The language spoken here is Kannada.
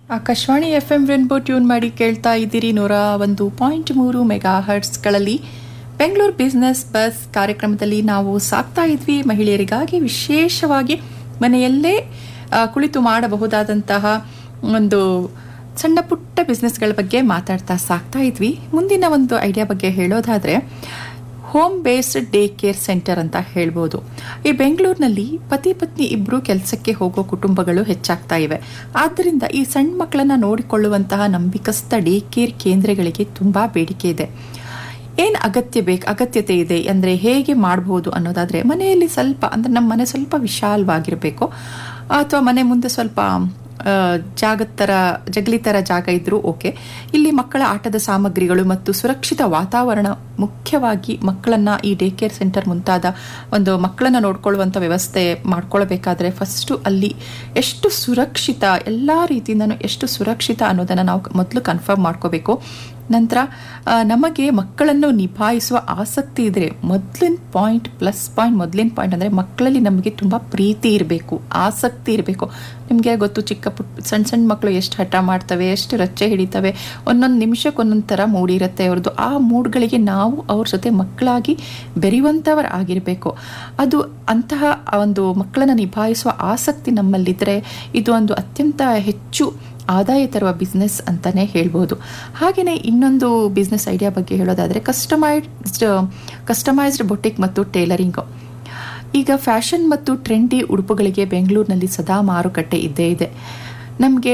Akashvani F M rainbow tune ಮಾಡಿ ಕೇಳ್ತಾ ಇದ್ದೀರಿ ನೂರ ಒಂದು ಪಾಯಿಂಟ್ ಮೂರು ಮೆಗಾ ಹರ್ಟ್ಸ್ಗಳಲ್ಲಿ ಬೆಂಗಳೂರು ಬಿಸ್ನೆಸ್ ಬಸ್ ಕಾರ್ಯಕ್ರಮದಲ್ಲಿ ನಾವು ಸಾಕ್ತಾ ಇದ್ವಿ ಮಹಿಳೆಯರಿಗಾಗಿ ವಿಶೇಷವಾಗಿ ಮನೆಯಲ್ಲೇ ಆ, ಕುಳಿತು ಮಾಡಬಹುದಾದಂತಹ ಒಂದು ಸಣ್ಣ ಪುಟ್ಟ ಬಿಸ್ನೆಸ್ಗಳ ಬಗ್ಗೆ ಮಾತಾಡ್ತಾ ಸಾಕ್ತಾ ಇದ್ವಿ ಮುಂದಿನ ಒಂದು ಐಡಿಯಾ ಬಗ್ಗೆ ಹೇಳೋದಾದ್ರೆ home based day care centre ಅಂತ ಹೇಳ್ಬೋದು ಈ ಬೆಂಗಳೂರಿನಲ್ಲಿ ಪತಿ ಪತ್ನಿ ಇಬ್ಬರು ಕೆಲಸಕ್ಕೆ ಹೋಗೋ ಕುಟುಂಬಗಳು ಹೆಚ್ಚಾಗ್ತಾ ಇವೆ ಆದ್ದರಿಂದ ಈ ಸಣ್ಣ ಮಕ್ಕಳನ್ನ ನೋಡಿಕೊಳ್ಳುವಂತಹ ನಂಬಿಕಸ್ಥ ಡೇ ಕೇರ್ ಕೇಂದ್ರಗಳಿಗೆ ತುಂಬಾ ಬೇಡಿಕೆ ಇದೆ ಏನು ಅಗತ್ಯ ಬೇಕು ಅಗತ್ಯತೆ ಇದೆ ಅಂದರೆ ಹೇಗೆ ಮಾಡಬಹುದು ಅನ್ನೋದಾದರೆ ಮನೆಯಲ್ಲಿ ಸ್ವಲ್ಪ ಅಂದರೆ ನಮ್ಮ ಮನೆ ಸ್ವಲ್ಪ ವಿಶಾಲವಾಗಿರಬೇಕು ಅಥವಾ ಮನೆ ಮುಂದೆ ಸ್ವಲ್ಪ ಆ, ಜಾಗದ ಥರ ಜಗಲಿ ಥರ ಜಾಗ ಇದ್ರೂ ಓಕೆ ಇಲ್ಲಿ ಮಕ್ಕಳ ಆಟದ ಸಾಮಗ್ರಿಗಳು ಮತ್ತು ಸುರಕ್ಷಿತ ವಾತಾವರಣ ಮುಖ್ಯವಾಗಿ ಮಕ್ಕಳನ್ನ ಈ ಡೇ ಕೇರ್ ಸೆಂಟರ್ ಮುಂತಾದ ಒಂದು ಮಕ್ಕಳನ್ನ ನೋಡ್ಕೊಳ್ಳುವಂಥ ವ್ಯವಸ್ಥೆ ಮಾಡ್ಕೊಳ್ಬೇಕಾದ್ರೆ ಫಸ್ಟು ಅಲ್ಲಿ ಎಷ್ಟು ಸುರಕ್ಷಿತ ಎಲ್ಲ ರೀತಿಯಿಂದನೂ ಎಷ್ಟು ಸುರಕ್ಷಿತ ಅನ್ನೋದನ್ನು ನಾವು ಮೊದಲು ಕನ್ಫರ್ಮ್ ಮಾಡ್ಕೋಬೇಕು ನಂತರ ಆ, ನಮಗೆ ಮಕ್ಕಳನ್ನು ನಿಭಾಯಿಸುವ ಆಸಕ್ತಿ ಇದ್ರೆ ಮೊದಲಿನ ಪಾಯಿಂಟ್ ಪ್ಲಸ್ ಪಾಯಿಂಟ್ ಮೊದಲಿನ ಪಾಯಿಂಟ್ ಅಂದರೆ ಮಕ್ಕಳಲ್ಲಿ ನಮಗೆ ತುಂಬ ಪ್ರೀತಿ ಇರಬೇಕು ಆಸಕ್ತಿ ಇರಬೇಕು ನಿಮಗೆ ಗೊತ್ತು ಚಿಕ್ಕ ಪುಟ್ಟ ಸಣ್ಣ ಸಣ್ಣ ಮಕ್ಕಳು ಎಷ್ಟು ಹಠ ಮಾಡ್ತವೆ ಎಷ್ಟು ರಚ್ಚೆ ಹಿಡಿತವೆ ಒಂದೊಂದು ನಿಮಿಷಕ್ಕೆ ಒಂದೊಂದು ಥರ ಮೂಡಿರುತ್ತೆ ಅವ್ರದ್ದು ಆ ಮೂಡ್ಗಳಿಗೆ ನಾವು ಅವ್ರ ಜೊತೆ ಮಕ್ಕಳಾಗಿ ಬೆರೆಯುವಂಥವ್ರು ಆಗಿರಬೇಕು ಅದು ಅಂತಹ ಒಂದು ಮಕ್ಕಳನ್ನು ನಿಭಾಯಿಸುವ ಆಸಕ್ತಿ ನಮ್ಮಲ್ಲಿದ್ದರೆ ಇದು ಒಂದು ಅತ್ಯಂತ ಹೆಚ್ಚು ಆದಾಯ ತರುವ ಬಿಸ್ನೆಸ್ ಅಂತಾನೆ ಹೇಳ್ಬೋದು ಹಾಗೆಯೇ ಇನ್ನೊಂದು ಬಿಸ್ನೆಸ್ ಐಡಿಯಾ ಬಗ್ಗೆ ಹೇಳೋದಾದರೆ ಕಸ್ಟಮೈಸ್ಡ್ ಕಸ್ಟಮೈಸ್ಡ್ ಬೊಟಿಕ್ ಮತ್ತು ಟೇಲರಿಂಗು ಈಗ ಫ್ಯಾಷನ್ ಮತ್ತು ಟ್ರೆಂಡಿ ಉಡುಪುಗಳಿಗೆ ಬೆಂಗಳೂರಿನಲ್ಲಿ ಸದಾ ಮಾರುಕಟ್ಟೆ ಇದ್ದೇ ಇದೆ ನಮಗೆ